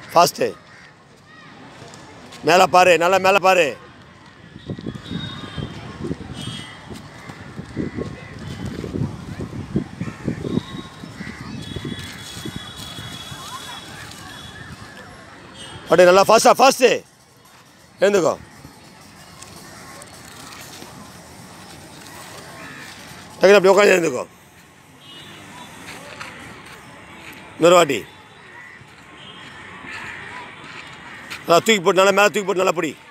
fast மேலே பாரு நல்லா மேலே பாரு அப்படியே நல்லா ஃபாஸ்ட்டாக ஃபாஸ்ட்டு எழுந்துக்கோ டக்குனு அப்படி உட்காந்து எழுந்துக்கோ இன்னொரு வாட்டி நல்லா தூக்கி போட்டு நல்லா மேலே தூக்கி போட்டு நல்லா பிடி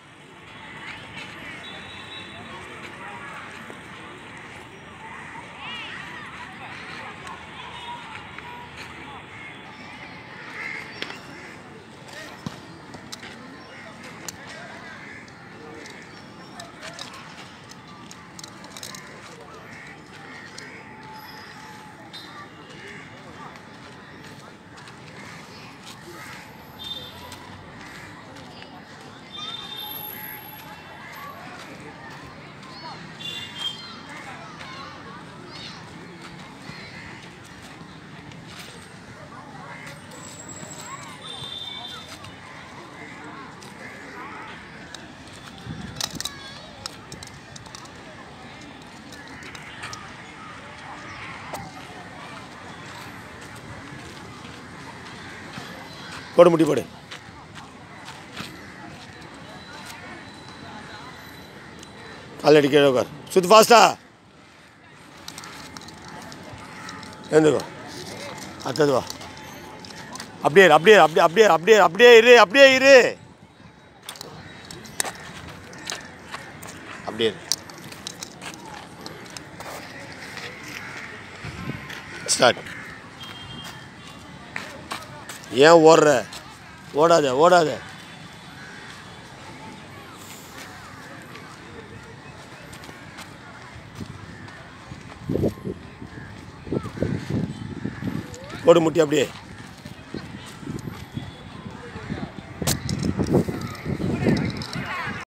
போடு முட்டி போடு கால் அடிக்க உட்கார் சுத்து ஃபாஸ்டா எழுந்துக்கோ அடுத்தது வா அப்படியே இரு, அப்படியே இரு, அப்படியே அப்படியே அப்படியே அப்படியே இரு அப்படியே இரு அப்படியே இரு ஸ்டார்ட் ஏன் ஓடுற ஓடாத ஓடாத போடு முட்டி அப்படியே